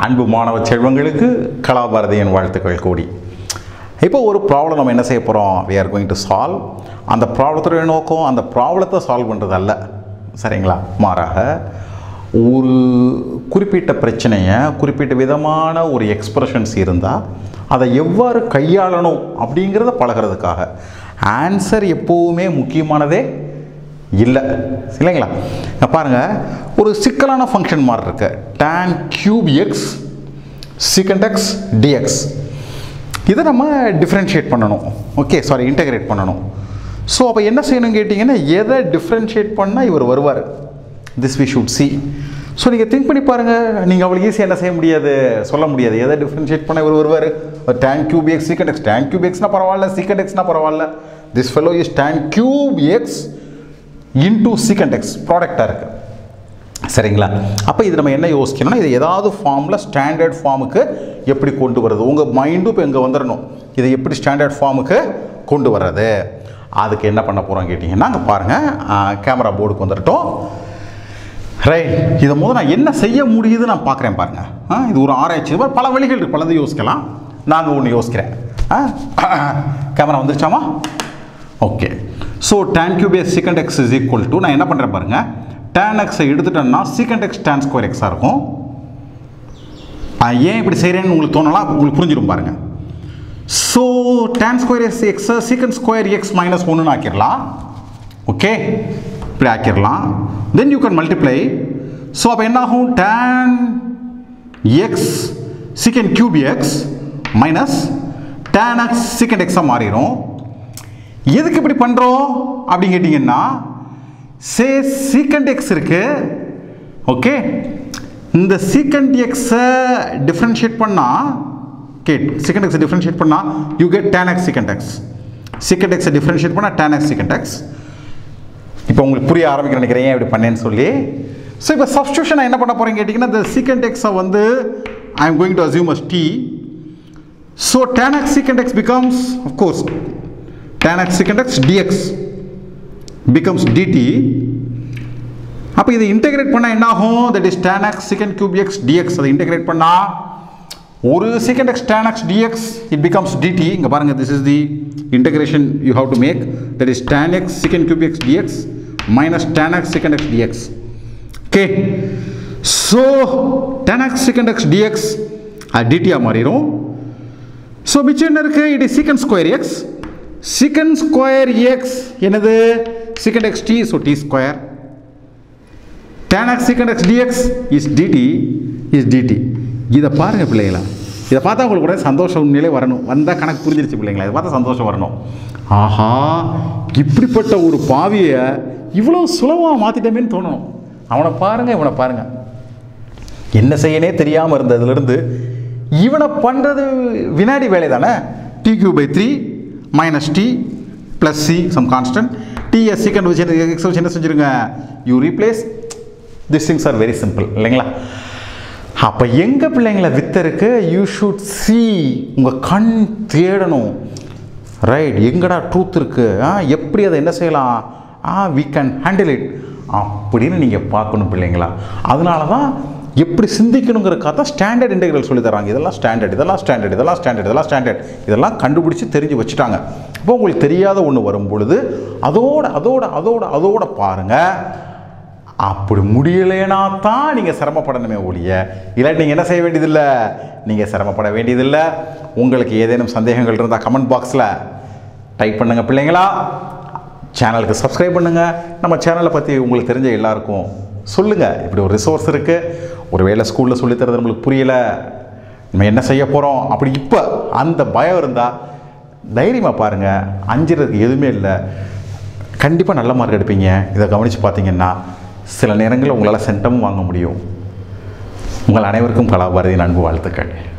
அன்பு மாணவ செல்வங்களுக்கு கலாபாரதியின் வாழ்த்துக்கள் கூடி இப்போ ஒரு ப்ராப்ளம் நம்ம என்ன செய்ய போகிறோம் we are going to solve அந்த ப்ராப்ளத்துடைய நோக்கம் அந்த ப்ராப்ளத்தை சால்வ் பண்ணுறது அல்ல சரிங்களா மாறாக ஒரு குறிப்பிட்ட பிரச்சனையை குறிப்பிட்ட விதமான ஒரு எக்ஸ்பிரஷன்ஸ் இருந்தால் அதை எவ்வாறு கையாளணும் அப்படிங்கிறத பழகிறதுக்காக ஆன்சர் எப்போவுமே முக்கியமானதே இல்லை இல்லைங்களா இங்க பாருங்க ஒரு சிக்கலான ஃபங்க்ஷன் மாதிரி இருக்கு tan cube x secant x dx இதை நம்ம டிஃப்ரென்ஷியேட் பண்ணணும் ஓகே சாரி இன்டகிரேட் பண்ணணும் ஸோ அப்போ என்ன செய்யணும் கேட்டிங்கன்னா எதை டிஃப்ரென்ஷியேட் பண்ணால் இவர் வருவார் this we should see so நீங்கள் திங்க் பண்ணி பாருங்கள் நீங்கள் அவ்வளோ ஈஸியாக என்ன செய்ய முடியாது சொல்ல முடியாது எதை டிஃப்ரென்ஷியேட் பண்ண இவர் வருவார் tan cube x secant x tan cube எக்ஸ்னா பரவாயில்ல சீக்கண்ட் எக்ஸ்னா பரவாயில்ல this fellow is tan cube x into secant x ப்ராடக்டாக இருக்குது சரிங்களா அப்போ இது நம்ம என்ன யோசிக்கணும்னா இது ஏதாவது ஃபார்மில் ஸ்டாண்டர்ட் ஃபார்முக்கு எப்படி கொண்டு வர்றது உங்கள் மைண்டும் இப்போ இங்கே வந்துடணும் இதை எப்படி ஸ்டாண்டர்ட் ஃபார்முக்கு கொண்டு வர்றது அதுக்கு என்ன பண்ண போகிறோம் கேட்டிங்கன்னா அங்கே பாருங்கள் கேமரா போர்டுக்கு வந்துடட்டும் ரைட் இதை முதல் நான் என்ன செய்ய முடியுது நான் பார்க்குறேன் பாருங்கள் ஆ, இது ஒரு ஆராய்ச்சி இது மாதிரி பல வழிகள் இருக்கு பலது யோசிக்கலாம் நாங்கள் ஒன்று யோசிக்கிறேன் கேமரா வந்துருச்சாமா okay so tan cube x secant x is equal to நான் என்ன பண்ணுறேன் பாருங்கள் டேன் எக்ஸை எடுத்துட்டேன்னா சீக்கண்ட் எக்ஸ் டேன் ஸ்கொயர் எக்ஸாக இருக்கும் நான் ஏன் இப்படி செய்கிறேன்னு உங்களுக்கு தோணலாம் உங்களுக்கு புரிஞ்சிடும் பாருங்கள் so tan square is x secant square x minus ஒன்றுன்னு ஆக்கிடலாம் ஓகே இப்படி ஆக்கிடலாம் then you can multiply so அப்போ என்ன ஆகும் tan x secant cube x minus tan x secant எக்ஸாக மாறிடும் எதுக்கு இப்படி பண்ணுறோம் அப்படின்னு கேட்டிங்கன்னா சே சீக்கண்ட் எக்ஸ் இருக்கு ஓகே இந்த சீக்கண்ட் எக்ஸை டிஃப்ரென்ஷியேட் பண்ணால் ஓகே சீக்கண்ட் எக்ஸை டிஃப்ரென்ஷியேட் பண்ணால் you get tan x secant x secant எக்ஸை டிஃப்ரென்ஷியேட் பண்ணால் டேன் எக்ஸ் சீக்கண்ட் எக்ஸ் இப்போ உங்களுக்கு புரிய ஆரம்பிக்க நினைக்கிறேன் ஏன் இப்படி பண்ணேன்னு சொல்லி ஸோ இப்போ சப்ஸ்டியூஷன் நான் என்ன பண்ண போகிறேன் கேட்டிங்கன்னா இந்த சீக்கண்ட் எக்ஸை வந்து I am going to assume as T so tan x secant x becomes of course tan x secant x dx becomes dt அப்போ இதை இன்டகிரேட் பண்ணால் என்ன ஆகும் that is tan x secant cube x dx அதை integrate பண்ணால் ஒரு secant x tan x dx it becomes dt இங்க பாருங்க this is the integration you have to make that is tan x secant cube x dx minus tan x secant x dx okay so tan x secant x dx அது dt ஆ மாறிடும் so மிச்சம் என்ன இருக்கு it is secant square x secant square x என்னது secant x T so T square tan x secant x dx is dt is dt இதை பாருங்க பிள்ளைங்களா இதை பார்த்தா உங்களுக்கு கூட சந்தோஷம் உண்மையிலே வரணும் வந்தால் கணக்கு புரிஞ்சிருச்சு பிள்ளைங்களா இதை பார்த்தா சந்தோஷம் வரணும் ஆஹா இப்படிப்பட்ட ஒரு பாவியை இவ்வளோ சுலபமாக மாற்றிட்டமேன்னு தோணணும் அவனை பாருங்க இவனை பாருங்க என்ன செய்யனே தெரியாமல் இருந்ததுலேருந்து இவனை பண்ணுறது வினாடி வேலை தானே T cube by three minus T plus C some constant T is secant வச்சு எக்ஸ் வச்சு என்ன செஞ்சுருங்க you replace this things are very simple இல்லைங்களா அப்போ எங்கே பிள்ளைங்கள வித்து இருக்கு யூ ஷுட் சி உங்கள் கண் தேடணும் ரைட் எங்கடா ட்ரூத் இருக்கு ஆ எப்படி அதை என்ன செய்யலாம் ah we can handle it அப்படின்னு நீங்கள் பார்க்கணும் பிள்ளைங்களா அதனால தான் எப்படி சிந்திக்கணுங்கிறக்காக தான் ஸ்டாண்டர்ட் இன்டெகிரல் சொல்லி தராங்க இதெல்லாம் ஸ்டாண்டர்ட் இதெல்லாம் ஸ்டாண்டர்ட் இதெல்லாம் ஸ்டாண்டர்ட் இதெல்லாம் ஸ்டாண்டர்ட் இதெல்லாம் கண்டுபிடிச்சி தெரிஞ்சு வச்சுட்டாங்க அப்போ உங்களுக்கு தெரியாத ஒன்று வரும் பொழுது அதோட அதோட அதோட அதோட பாருங்கள் அப்படி முடியலைனா தான் நீங்கள் சிரமப்படணுமே ஒழிய இல்லாட்டி நீங்கள் என்ன செய்ய வேண்டியதில்லை நீங்கள் சிரமப்பட வேண்டியதில்லை உங்களுக்கு ஏதேனும் சந்தேகங்கள் இருந்தால் கமெண்ட் பாக்ஸில் டைப் பண்ணுங்கள் பிள்ளைங்களா சேனலுக்கு சப்ஸ்கிரைப் பண்ணுங்கள் நம்ம சேனலை பற்றி உங்களுக்கு தெரிஞ்ச எல்லாருக்கும் சொல்லுங்கள் இப்படி ஒரு ரிசோர்ஸ் இருக்குது ஒருவேளை ஸ்கூலில் சொல்லித்தரது நம்மளுக்கு புரியலை நம்ம என்ன செய்ய போகிறோம் அப்படி இப்போ அந்த பயம் இருந்தால் தைரியமாக பாருங்கள் அஞ்சுறதுக்கு எதுவுமே இல்லை கண்டிப்பாக நல்ல மார்க் எடுப்பீங்க இதை கவனித்து பார்த்தீங்கன்னா சில நேரங்களில் உங்களால் சென்டமும் வாங்க முடியும் உங்கள் அனைவருக்கும் கலாபாரதி அன்பு வாழ்த்துக்கள்